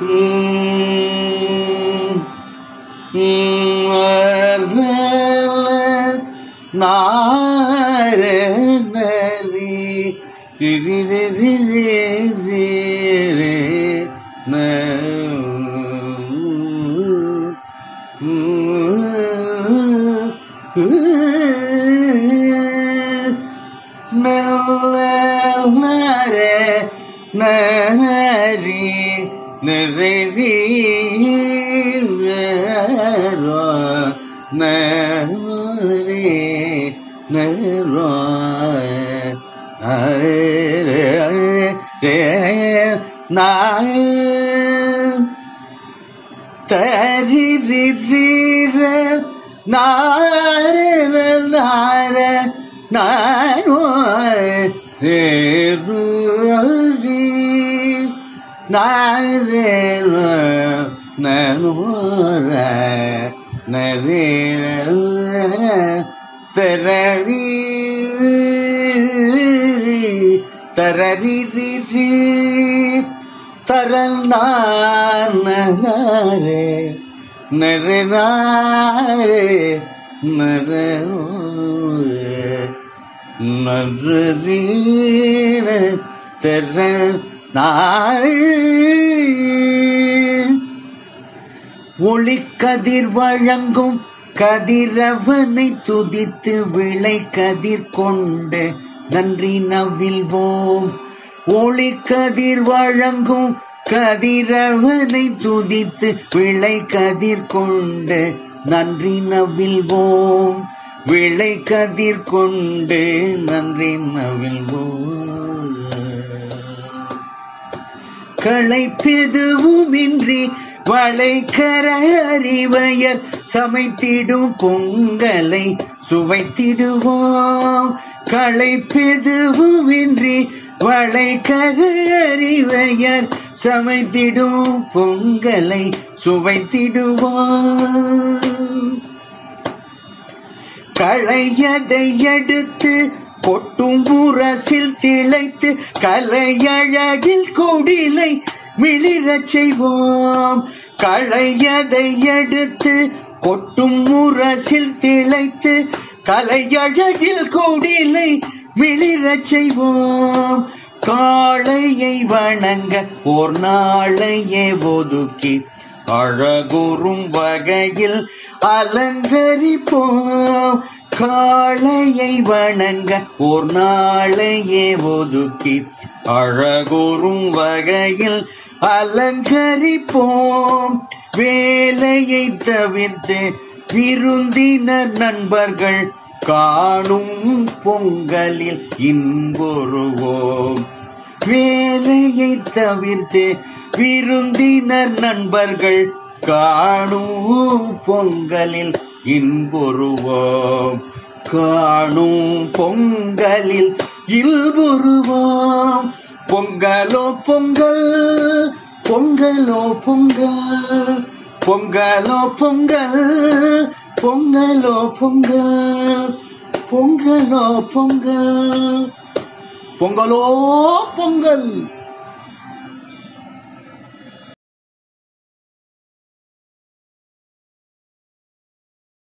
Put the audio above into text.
நாரி திரி நரே நரி நரி நரே நரோ தரி நார நார நானோ தேருரி நாரே நனோர நரே தரரி தரரி தரல் நாரே நரே நாரே நரே நன்றீன தெர ஒளிக்கதிர் வழங்கும் கதிரவனை துதித்து விளை கதிர் கொண்டு நன்றி நவில்வோம் ஒளிக்கதிர் வழங்கும் கதிரவனை துதித்து விளை கதிர் கொண்டு நன்றி நவில்வோம் விளை கதிர் கொண்டு நன்றி நவில்வோம் களைப்பெதுவுமின்றி வளைக்கர அறிவையர் சமைத்திடும் பொங்கலை சுவைத்திடுவோம் களைப்பெதுவுமின்றி வளைக்கர அறிவையர் சமைத்திடும் பொங்கலை சுவைத்திடுவோம் களையதை எடுத்து கொட்டும் முரசில் திளைத்து கலையழகில் கொடிலை மிளிரச் செய்வோம் களையதை எடுத்து கொட்டும் முரசில் திளைத்து கலையழகில் கொடிலை மிளிரச் செய்வோம் காளையை வணங்க ஓர் நாளையே ஒதுக்கி அழகுறும் வகையில் அலங்கரிப்போம் காளையை வணங்க ஓர் நாளையே ஒதுக்கி அழகுறும் வகையில் அலங்கரிப்போம் வேலையை தவிர்த்து விருந்தினர் நண்பர்கள் காணும் பொங்கலில் இன்புறுவோம் வேலையை தவிர்த்து விருந்தினர் நண்பர்கள் காணும் பொங்கலில் இன்புறுவோம் காணும் பொங்கலில் இல்புறுவோம் பொங்கலோ பொங்கல் பொங்கலோ பொங்கல் பொங்கலோ பொங்கல் பொங்கலோ பொங்கல் பொங்கலோ பொங்கல் பொங்கலோ பொங்கல்